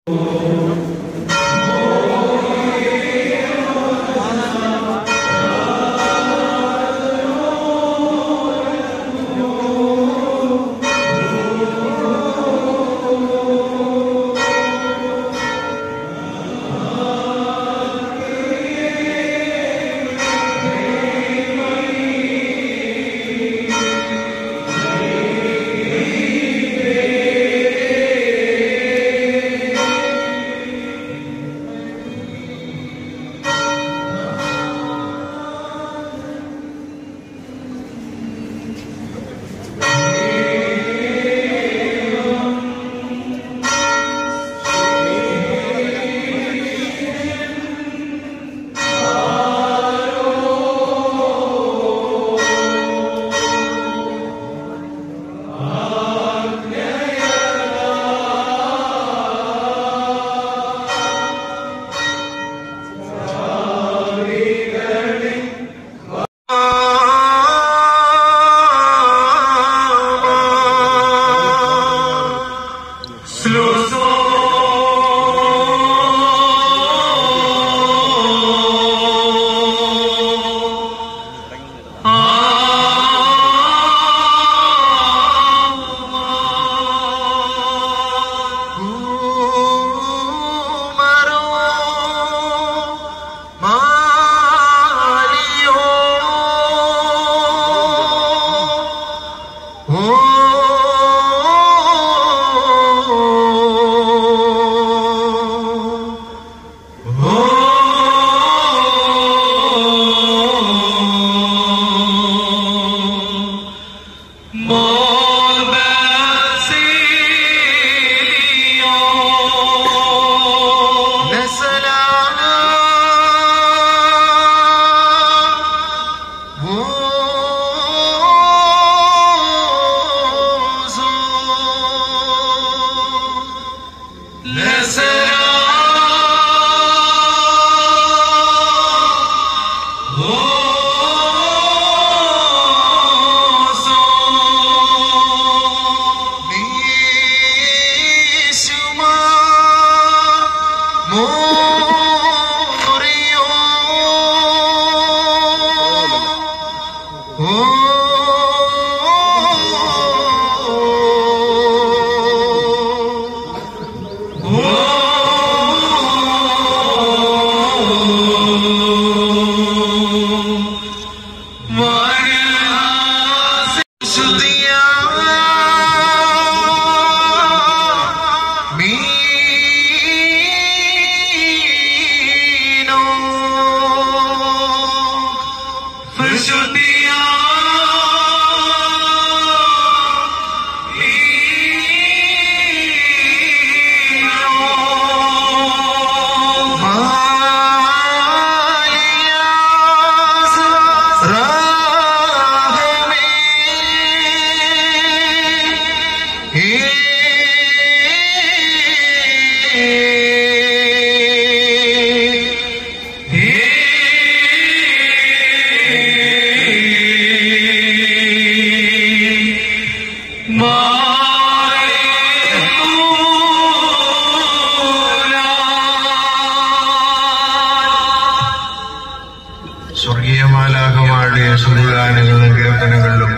സ്വർഗീയമാലാകമാരുടെ സ്തുതിഗാനങ്ങളിലും കീർത്തനങ്ങളിലും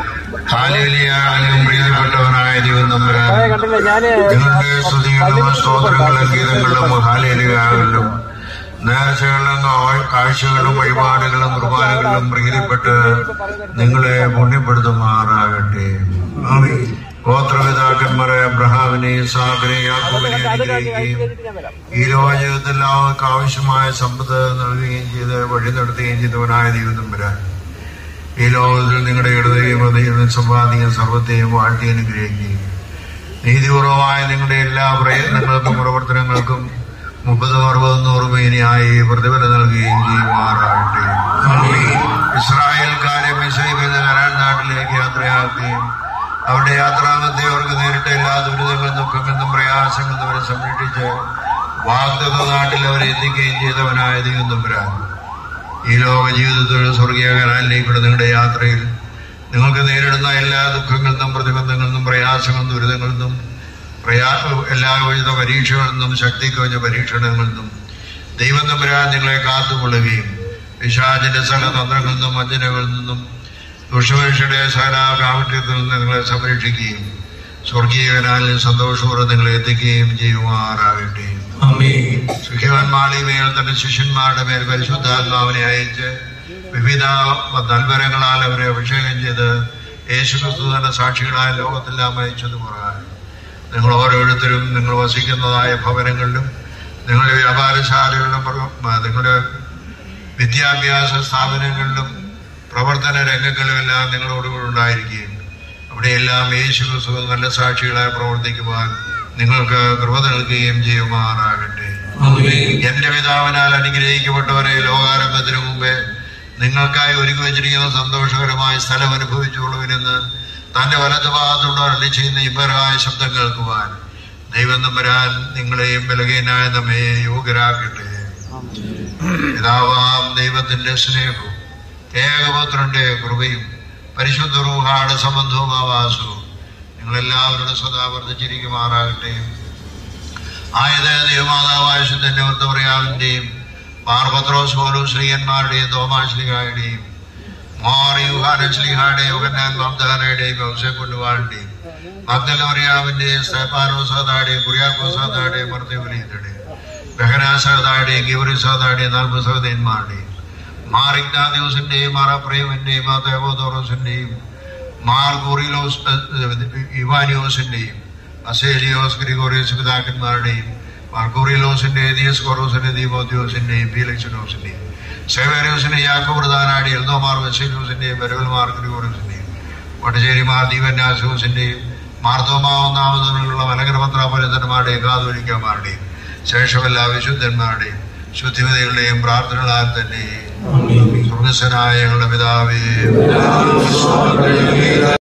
ഹാലേലിയാണെങ്കിലും പ്രിയപ്പെട്ടവനായ ദൈവം നമ്പരാൻ കണ്ടില്ല ഞാന് നിങ്ങളുടെ സ്തുതികളും സ്തോത്രങ്ങളും ഗീതങ്ങളും ഹാലേലിയാകളിലും നേർച്ചകളിലും കാ- കാഴ്ചകളും വഴിപാടുകളും കുർബാനകളിലും പ്രീതിപ്പെട്ട് നിങ്ങളെ പുണ്യപ്പെടുത്തുമാറാകട്ടെ ഗോത്രപിതാക്കന്മാരെ അബ്രഹാമിനെയും സാബിനെയും യാക്കോബിനെയും അനുഗ്രഹിക്കുകയും ഞാൻ വരാം ഈ ലോകജീവിതത്തിൽ എല്ലാവർക്കും ആവശ്യമായ സമ്പത്ത് നൽകുകയും ചെയ്ത് വഴി നടത്തുകയും ചെയ്തവനായ ദൈവം തമ്പുരാൻ ഈ ലോകത്തിൽ നിങ്ങളുടെ ഇടതയും ഹൃദയവും സമ്പാദിക്കുകയും സർവത്തെയും വാഴ്ത്തി അനുഗ്രഹിക്കുകയും നീതിപൂർവമായ നിങ്ങളുടെ എല്ലാ പ്രയത്നങ്ങൾക്കും പ്രവർത്തനങ്ങൾക്കും മുപ്പതും അറുപതും നൂറും ഇനിയായി പ്രതിഫലം നൽകുകയും ചെയ്യുമാറാകട്ടെ ഇസ്രായേൽക്കാരെ മിസൈബിൽ നിന്ന് കരാൻ നാട്ടിലേക്ക് യാത്രയാക്കുകയും അവിടെ യാത്രാമത്തെ അവർക്ക് നേരിട്ട എല്ലാ ദുരിതങ്ങളും ദുഃഖങ്ങളും പ്രയാസങ്ങളും അവരെ സംരക്ഷിച്ച് വാഗ്ദത്ത നാട്ടിൽ അവരെ എത്തിക്കുകയും ചെയ്തവനായ ദൈവം തമ്പുരാൻ ഈ ലോക ജീവിതത്തിൽ സ്വർഗീയ കരാലിലേക്കുള്ള നിങ്ങളുടെ യാത്രയിൽ നിങ്ങൾക്ക് നേരിടുന്ന എല്ലാ ദുഃഖങ്ങളിൽ നിന്നും പ്രതിബന്ധങ്ങളിൽ നിന്നും പ്രയാസങ്ങളിൽ നിന്നും ദുരിതങ്ങളിൽ നിന്നും പ്രയാ എല്ലാവിധ പരീക്ഷകളിൽ നിന്നും ശക്തി കവിഞ്ഞ പരീക്ഷണങ്ങളിൽ നിന്നും ദൈവം തമ്പുരാൻ നിങ്ങളെ കാത്തുകൊള്ളുകയും പിശാചിന്റെ സകല തന്ത്രങ്ങളിൽ നിന്നും വഞ്ചനകളിൽ നിന്നും ദുഷ്ടപരീക്ഷയുടെ സകല കാവട്യത്തിൽ നിന്ന് നിങ്ങളെ സംരക്ഷിക്കുകയും സ്വർഗീയനാലിൽ സന്തോഷപൂർവ്വം നിങ്ങളെ എത്തിക്കുകയും ചെയ്യുമാറാകട്ടെ ആമേൻ സുഖിവന്മാളി മേൽ തന്റെ ശിഷ്യന്മാരുടെ മേൽ പരിശുദ്ധാത്മാവിനെ അയച്ച് വിവിധ നൽവരങ്ങളാൽ അവരെ അഭിഷേകം ചെയ്ത് യേശുക്രിസ്തു തന്നെ സാക്ഷികളായ ലോകത്തെല്ലാം അയച്ചത് പറയാൻ നിങ്ങൾ ഓരോരുത്തരും നിങ്ങൾ വസിക്കുന്നതായ ഭവനങ്ങളിലും നിങ്ങളുടെ വ്യാപാരശാലകളിലും പ്ര- നിങ്ങളുടെ വിദ്യാഭ്യാസ സ്ഥാപനങ്ങളിലും പ്രവർത്തന രംഗങ്ങളിലും എല്ലാം നിങ്ങളോടുകൂടി ഉണ്ടായിരിക്കുകയും അവിടെയെല്ലാം യേശു ക്രിസ്തു നല്ല സാക്ഷികളായി പ്രവർത്തിക്കുവാൻ നിങ്ങൾക്ക് കൃപ നൽകുകയും ചെയ്യുമാറാകട്ടെ ആമേൻ എന്റെ പിതാവിനാൽ അനുഗ്രഹിക്കപ്പെട്ടവരെ ലോകാരംഭത്തിന് മുമ്പേ നിങ്ങൾക്കായി ഒരുക്കി വെച്ചിരിക്കുന്ന സന്തോഷകരമായ സ്ഥലം അനുഭവിച്ചുകൊള്ളുവിനെന്ന് തന്റെ വലതു ഭാഗത്തുള്ള അരളി ചെയ്യുന്ന ഇമ്പരായ ശബ്ദം കേൾക്കുവാൻ ദൈവം നമ്പരാൻ നിങ്ങളെയും ബലഹീനായ നമ്മെ യോഗ്യരാക്കട്ടെ പിതാവാം ദൈവത്തിന്റെ സ്നേഹവും ഏകപുത്രന്റെ കൃപയും പരിശുദ്ധ റൂഹാട് സംബന്ധവും ആവാസവും നിങ്ങളെല്ലാവരുടെ സദാ വർദ്ധിച്ചിരിക്കുമാറാകട്ടെ ആയത് ദൈവമാതാവായ ശുദ്ധന്റെ വർത്തപറയാവിന്റെയും പാർപത്രോസ് പോലും ശ്രീയന്മാരുടെയും തോമാശ്ലിഹായുടെയും മോറിയുഹാനശ്ലിഹായുടെയും യോഗന്നാൻ മംദാനയുടെയും ഔസേക്കൊണ്ടുവാളുടെയും മഗ്ദലോറിയാവിന്റെയും സ്തേപ്പാനോസാദായുടെയും കുര്യാക്കോസാദായുടെയും മർദ്ദവലീതയുടെയും ബഹനാസാദായുടെയും ഗിവറിസാദായുടെയും നാൽപ്പത് സഹോദയന്മാരുടെയും മാർ ഇഗ്നാദിയോസിന്റെയും മാർ അപ്രേമിന്റെയും മാർ ദേവോദോറോസിന്റെയും മാർ ഗോറിലോസ് ഇവാനിയോസിന്റെയും അസേലിയോസ് ഗ്രിഗോറിയസ് പിതാക്കന്മാരുടെയും മാർഗോറിയലോസിന്റെ ദിയസ്കോറോസിന്റെ ദീപോദ്യോസിന്റെയും ഫീലക്സിനോസിന്റെയും സേവേരിയോസിന്റെ യാക്കോപ്രധാനാടി എൽദോമാർ വെസേലിയോസിന്റെയും ബെരവൽമാർ ഗ്രിഗോറിയസിന്റെയും വട്ടശ്ശേരി മാർ ദീപന്യാസോസിന്റെയും മാർത്തോമാ ഒന്നാമതിനുള്ള മലകരപത്രാപരിതന്മാരുടെയും കാതോലിക്കന്മാരുടെയും ശേഷമെല്ലാ വിശുദ്ധന്മാരുടെയും ശുദ്ധിമതികളുടെയും പ്രാർത്ഥനകളാൽ തന്നെ ആമേൻ സ്വർഗസ്വനായ ഞങ്ങളുടെ പിതാവേ